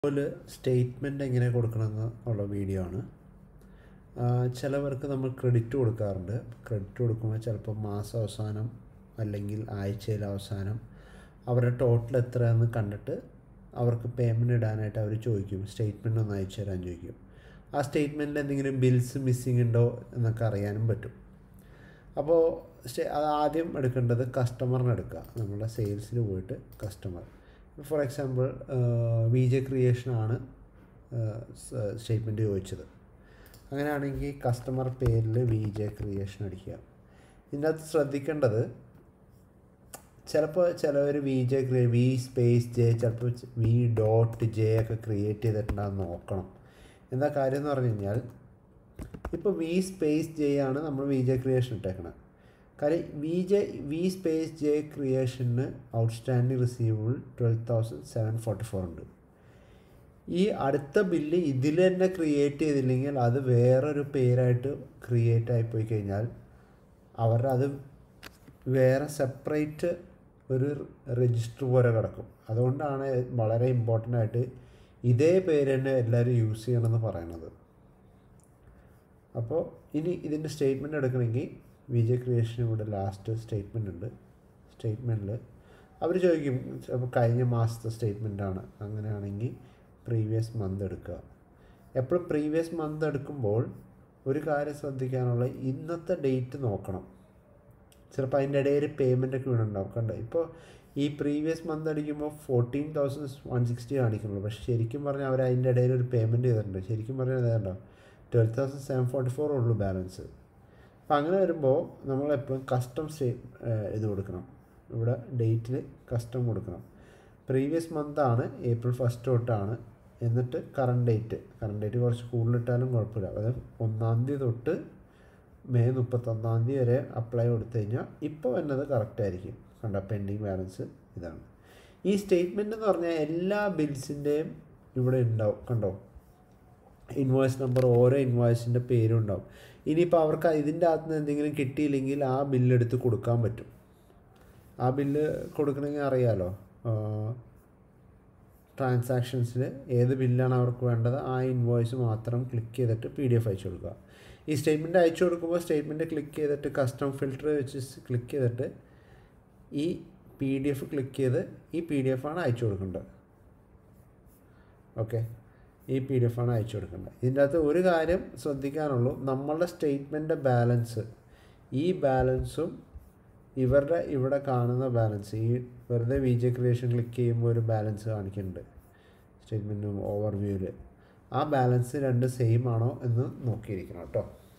അതുപോലെ സ്റ്റേറ്റ്മെൻറ്റ് എങ്ങനെ കൊടുക്കണമെന്ന് ഉള്ള വീഡിയോ ആണ് ആ, ചിലവർക്ക് നമ്മൾ ക്രെഡിറ്റ് കൊടുക്കാറുണ്ട് ക്രെഡിറ്റ് കൊടുക്കുമ്പോൾ ചിലപ്പോൾ മാസം അവസാനം അല്ലെങ്കിൽ ആഴ്ചയിൽ അവസാനം അവരുടെ ടോട്ടൽ എത്രയെന്ന് കണ്ടിട്ട് അവർക്ക് പേയ്മെൻറ്റ് ഇടാനായിട്ട് അവർ ചോദിക്കും സ്റ്റേറ്റ്മെൻറ്റ് ഒന്ന് അയച്ചു തരാൻ ചോദിക്കും ആ സ്റ്റേറ്റ്മെൻറ്റിൽ എന്തെങ്കിലും ബിൽസ് മിസ്സിംഗ് ഉണ്ടോ എന്നൊക്കെ അറിയാനും പറ്റും അപ്പോൾ സ്റ്റേ അത് ആദ്യം എടുക്കേണ്ടത് കസ്റ്റമറിന് എടുക്കുക നമ്മുടെ സെയിൽസിൽ പോയിട്ട് customer for example V J ക്രിയേഷനാണ് സ്റ്റേറ്റ്മെൻറ്റ് ചോദിച്ചത് അങ്ങനെയാണെങ്കിൽ കസ്റ്റമർ പേരിൽ വി ജെ ക്രിയേഷൻ അടിക്കുക ഇതിൻ്റെ അകത്ത് ശ്രദ്ധിക്കേണ്ടത് ചിലപ്പോൾ ചിലവർ വി ജെ ക്രിയേ വി സ്പേസ് ജെ ചിലപ്പോൾ വി ഡോട്ട് ജെ ഒക്കെ ക്രിയേറ്റ് ചെയ്തിട്ടുണ്ടാകുന്ന നോക്കണം എന്താ കാര്യം എന്ന് പറഞ്ഞു കഴിഞ്ഞാൽ ഇപ്പോൾ വി സ്പേസ് ജെ ആണ് നമ്മൾ വി ജെ ക്രിയേഷൻ ഇട്ടേക്കണത് കാര്യം V J V space J ക്രിയേഷന് outstanding receivable twelve thousand seven forty four ഉണ്ട് ഈ അടുത്ത ബില്ല് ഇതിൽ തന്നെ ക്രിയേറ്റ് ചെയ്തില്ലെങ്കിൽ അത് വേറൊരു പേരായിട്ട് ക്രിയേറ്റ് ആയിപ്പോയി കഴിഞ്ഞാൽ അവരുടെ അത് വേറെ സെപ്പറേറ്റ് ഒരു രജിസ്റ്റർ പോലെ കിടക്കും അതുകൊണ്ടാണ് വളരെ ഇമ്പോർട്ടൻ്റ് ആയിട്ട് ഇതേ പേര് തന്നെ എല്ലാവരും യൂസ് ചെയ്യണമെന്ന് പറയണത് അപ്പോൾ ഇനി ഇതിൻ്റെ സ്റ്റേറ്റ്മെൻറ്റ് എടുക്കണമെങ്കിൽ വി ജെ ക്രിയേഷൻ ഇവിടെ ലാസ്റ്റ് സ്റ്റേറ്റ്മെൻ്റ് ഉണ്ട് സ്റ്റേറ്റ്മെൻറ്റിൽ അവർ ചോദിക്കും അപ്പോൾ കഴിഞ്ഞ മാസത്തെ സ്റ്റേറ്റ്മെൻ്റ് ആണ് അങ്ങനെയാണെങ്കിൽ പ്രീവിയസ് മന്ത് എടുക്കുക എപ്പോഴും പ്രീവിയസ് മന്ത് എടുക്കുമ്പോൾ ഒരു കാര്യം ശ്രദ്ധിക്കാനുള്ള ഇന്നത്തെ ഡേറ്റ് നോക്കണം ചിലപ്പോൾ അതിൻ്റെ ഇടയിൽ പേയ്മെൻ്റ് ഒക്കെ വീണുണ്ടാവും കണ്ടോ ഇപ്പോൾ ഈ പ്രീവിയസ് മന്ത് അടിക്കുമ്പോൾ ഫോർട്ടീൻ തൗസൻഡ് വൺ സിക്സ്റ്റി കാണിക്കുന്നുള്ളൂ പക്ഷേ ശരിക്കും പറഞ്ഞാൽ അവർ അതിൻ്റെ ഇടയിൽ ഒരു പേയ്മെൻറ്റ് ചെയ്തിട്ടുണ്ട് ശരിക്കും പറഞ്ഞാൽ ഏതാണ്ടോ twelve thousand seven forty four ഉള്ളൂ ബാലൻസ് അപ്പോൾ അങ്ങനെ വരുമ്പോൾ നമ്മൾ എപ്പോഴും കസ്റ്റം സ്റ്റേ ഇത് കൊടുക്കണം ഇവിടെ ഡേറ്റിൽ കസ്റ്റം കൊടുക്കണം പ്രീവിയസ് മന്താണ് ഏപ്രിൽ ഫസ്റ്റ് തൊട്ടാണ് എന്നിട്ട് കറണ്ട് ഡേറ്റ് കറണ്ട് ഡേറ്റ് കുറച്ച് കൂടുതലിട്ടാലും കുഴപ്പമില്ല അതായത് ഒന്നാം തീയതി തൊട്ട് മെയ് മുപ്പത്തൊന്നാം തീയതി വരെ അപ്ലൈ കൊടുത്തു കഴിഞ്ഞാൽ ഇപ്പോൾ വരുന്നത് കറക്റ്റ് ആയിരിക്കും കണ്ട പെൻഡിങ് ബാലൻസ് ഇതാണ് ഈ സ്റ്റേറ്റ്മെൻറ്റ് എന്ന് പറഞ്ഞാൽ എല്ലാ ബിൽസിൻ്റെയും ഇവിടെ ഉണ്ടാവും കണ്ടോ ഇൻവോയ്സ് നമ്പർ ഓരോ ഇൻവോയ്സിൻ്റെ പേരും ഉണ്ടാവും ഇനിയിപ്പോൾ അവർക്ക് ഇതിൻ്റെ അകത്ത് നിന്ന് എന്തെങ്കിലും കിട്ടിയില്ലെങ്കിൽ ആ ബില്ലെടുത്ത് കൊടുക്കാൻ പറ്റും ആ ബില്ല് കൊടുക്കണമെങ്കിൽ അറിയാലോ ട്രാൻസാക്ഷൻസിൽ ഏത് ബില്ലാണ് അവർക്ക് വേണ്ടത് ആ ഇൻവോയ്സ് മാത്രം ക്ലിക്ക് ചെയ്തിട്ട് പി ഡി എഫ് അയച്ചു കൊടുക്കുക ഈ സ്റ്റേറ്റ്മെൻറ്റ് അയച്ചു കൊടുക്കുമ്പോൾ സ്റ്റേറ്റ്മെൻറ്റ് ക്ലിക്ക് ചെയ്തിട്ട് കസ്റ്റം ഫിൽറ്റർ വെച്ച് ക്ലിക്ക് ചെയ്തിട്ട് ഈ പി ഡി എഫ് ക്ലിക്ക് ചെയ്ത് ഈ പി ഡി എഫ് ആണ് അയച്ചു കൊടുക്കേണ്ടത് ഓക്കെ ഈ പി ഡി എഫ് ആണ് അയച്ചു കൊടുക്കേണ്ടത് ഇതിൻ്റെ അകത്ത് ഒരു കാര്യം ശ്രദ്ധിക്കാനുള്ളൂ നമ്മളുടെ സ്റ്റേറ്റ്മെൻറ്റ് ബാലൻസ് ഈ ബാലൻസും ഇവരുടെ ഇവിടെ കാണുന്ന ബാലൻസ് ഈ വെറുതെ വി ജെ ക്രിയേഷൻ ക്ലിക്ക് ചെയ്യുമ്പോൾ ഒരു ബാലൻസ് കാണിക്കുന്നുണ്ട് സ്റ്റേറ്റ്മെൻറ്റും ഓവർവ്യൂവിൽ ആ ബാലൻസ് രണ്ട് സെയിം ആണോ എന്ന് നോക്കിയിരിക്കണം കേട്ടോ